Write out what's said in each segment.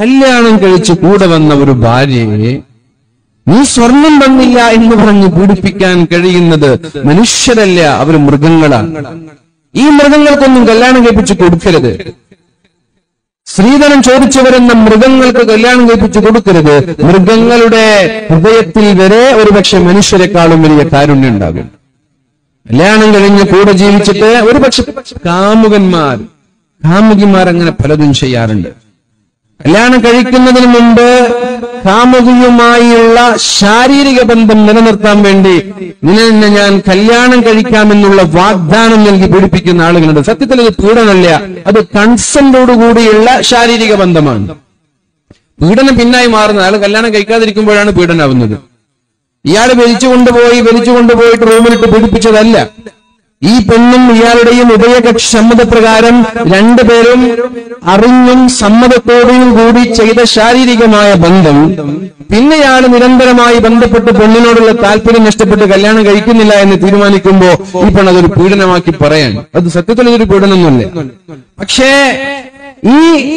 കല്യാണം കഴിച്ച് കൂടെ വന്ന ഒരു ഭാര്യയെ നീ സ്വർണം തന്നില്ല എന്ന് പറഞ്ഞ് പീഡിപ്പിക്കാൻ കഴിയുന്നത് മനുഷ്യരല്ല അവർ മൃഗങ്ങളാണ് ഈ മൃഗങ്ങൾക്കൊന്നും കല്യാണം കഴിപ്പിച്ച് കൊടുക്കരുത് സ്ത്രീധനം ചോദിച്ചവരെന്ന മൃഗങ്ങൾക്ക് കല്യാണം കഴിപ്പിച്ചു കൊടുക്കരുത് മൃഗങ്ങളുടെ ഹൃദയത്തിൽ വരെ ഒരുപക്ഷെ മനുഷ്യരെക്കാളും വലിയ കാരുണ്യം ഉണ്ടാകും കല്യാണം കഴിഞ്ഞ് കൂടെ ജീവിച്ചിട്ട് ഒരുപക്ഷെ കാമുകന്മാർ കാമുകിമാർ അങ്ങനെ പലതും ചെയ്യാറുണ്ട് കല്യാണം കഴിക്കുന്നതിന് മുമ്പ് കാമുകിയുമായുള്ള ശാരീരിക ബന്ധം നിലനിർത്താൻ വേണ്ടി നിന്നെ ഞാൻ കല്യാണം കഴിക്കാമെന്നുള്ള വാഗ്ദാനം നൽകി പീഡിപ്പിക്കുന്ന ആളുകളുണ്ട് സത്യത്തിൽ ഇത് പീഡനമല്ല അത് കൺസെന്റോടുകൂടിയുള്ള ശാരീരിക ബന്ധമാണ് പീഡനം പിന്നായി മാറുന്ന ആൾ കല്യാണം കഴിക്കാതിരിക്കുമ്പോഴാണ് പീഡനാവുന്നത് ഇയാള് വലിച്ചു കൊണ്ടുപോയി വലിച്ചു കൊണ്ടുപോയിട്ട് റൂമിലിട്ട് പീഡിപ്പിച്ചതല്ല ഈ പെണ്ണും ഇയാളുടെയും ഉഭയകക്ഷ പ്രകാരം രണ്ടുപേരും അറിഞ്ഞും സമ്മതത്തോടും കൂടി ചെയ്ത ശാരീരികമായ ബന്ധം പിന്നെ ഇയാൾ നിരന്തരമായി ബന്ധപ്പെട്ട് പെണ്ണിനോടുള്ള താല്പര്യം നഷ്ടപ്പെട്ട് കല്യാണം കഴിക്കുന്നില്ല എന്ന് തീരുമാനിക്കുമ്പോ ഈ പെണ്ണ് അതൊരു പീഡനമാക്കി പറയാൻ അത് സത്യത്തിൽ ഇതൊരു പീഡനമൊന്നുമല്ല പക്ഷേ ഈ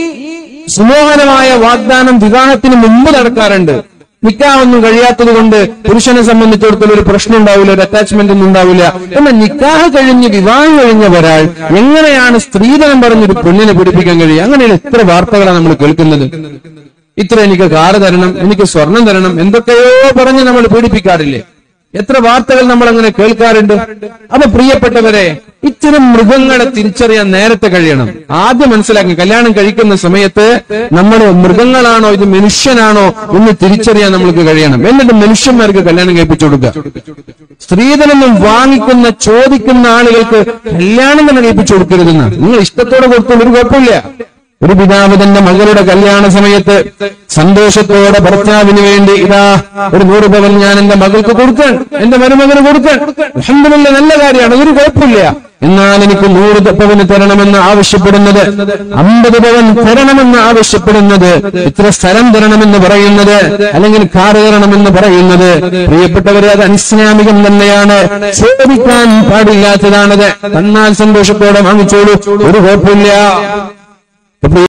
സുമോഹനമായ വാഗ്ദാനം വിവാഹത്തിന് മുമ്പ് നടക്കാറുണ്ട് നിക്കാഹൊന്നും കഴിയാത്തത് കൊണ്ട് പുരുഷനെ സംബന്ധിച്ചിടത്തോളം ഒരു പ്രശ്നം ഉണ്ടാവില്ല ഒരു അറ്റാച്ച്മെന്റ് ഒന്നും ഉണ്ടാവില്ല എന്നാൽ നിക്കാഹ് കഴിഞ്ഞ് വിവാഹം കഴിഞ്ഞ ഒരാൾ എങ്ങനെയാണ് സ്ത്രീധനം പറഞ്ഞൊരു പെണ്ണിനെ പിടിപ്പിക്കാൻ കഴിയുക അങ്ങനെയുള്ള എത്ര വാർത്തകളാണ് നമ്മൾ കേൾക്കുന്നത് ഇത്ര എനിക്ക് കാറ് തരണം എനിക്ക് സ്വർണം തരണം എന്തൊക്കെയോ പറഞ്ഞ് നമ്മൾ പീഡിപ്പിക്കാറില്ലേ എത്ര വാർത്തകൾ നമ്മൾ അങ്ങനെ കേൾക്കാറുണ്ട് അപ്പൊ പ്രിയപ്പെട്ടവരെ ഇത്തരം മൃഗങ്ങളെ തിരിച്ചറിയാൻ നേരത്തെ കഴിയണം ആദ്യം മനസ്സിലാക്കി കല്യാണം കഴിക്കുന്ന സമയത്ത് നമ്മൾ മൃഗങ്ങളാണോ ഇത് മനുഷ്യനാണോ എന്ന് തിരിച്ചറിയാൻ നമ്മൾക്ക് കഴിയണം എന്നിട്ട് മനുഷ്യന്മാർക്ക് കല്യാണം കഴിപ്പിച്ചു കൊടുക്കുക സ്ത്രീധനൊന്നും വാങ്ങിക്കുന്ന ചോദിക്കുന്ന ആളുകൾക്ക് കല്യാണം തന്നെ കഴിപ്പിച്ചു കൊടുക്കരുതെന്ന് നിങ്ങൾ ഇഷ്ടത്തോടെ കൊടുത്തോളൂ ഒരു കുഴപ്പമില്ല ഒരു പിതാവ് തന്റെ മകളുടെ കല്യാണ സമയത്ത് സന്തോഷത്തോടെ ഭർത്താവിന് വേണ്ടി ഇതാ ഒരു നൂറ് പവൻ ഞാൻ എന്റെ മകൾക്ക് കൊടുക്കാൻ എന്റെ മരുമകന് കൊടുക്കാൻ അൽഹംദുലില്ലാ നല്ല കാര്യമാണ് ഒരു കുഴപ്പമില്ല എന്നാൽ എനിക്ക് നൂറ് പവന് തരണമെന്ന് ആവശ്യപ്പെടുന്നത് അമ്പത് പവൻ തരണമെന്ന് ആവശ്യപ്പെടുന്നത് ഇത്ര സ്ഥലം തരണമെന്ന് പറയുന്നത് അല്ലെങ്കിൽ കാറ് തരണമെന്ന് പറയുന്നത് പ്രിയപ്പെട്ടവരെ അത് അനിസ്ലാമികം തന്നെയാണ് ചോദിക്കാൻ പാടില്ലാത്തതാണത് തന്നാൽ സന്തോഷത്തോടെ വാങ്ങിച്ചോളൂ ഒരു കുഴപ്പമില്ല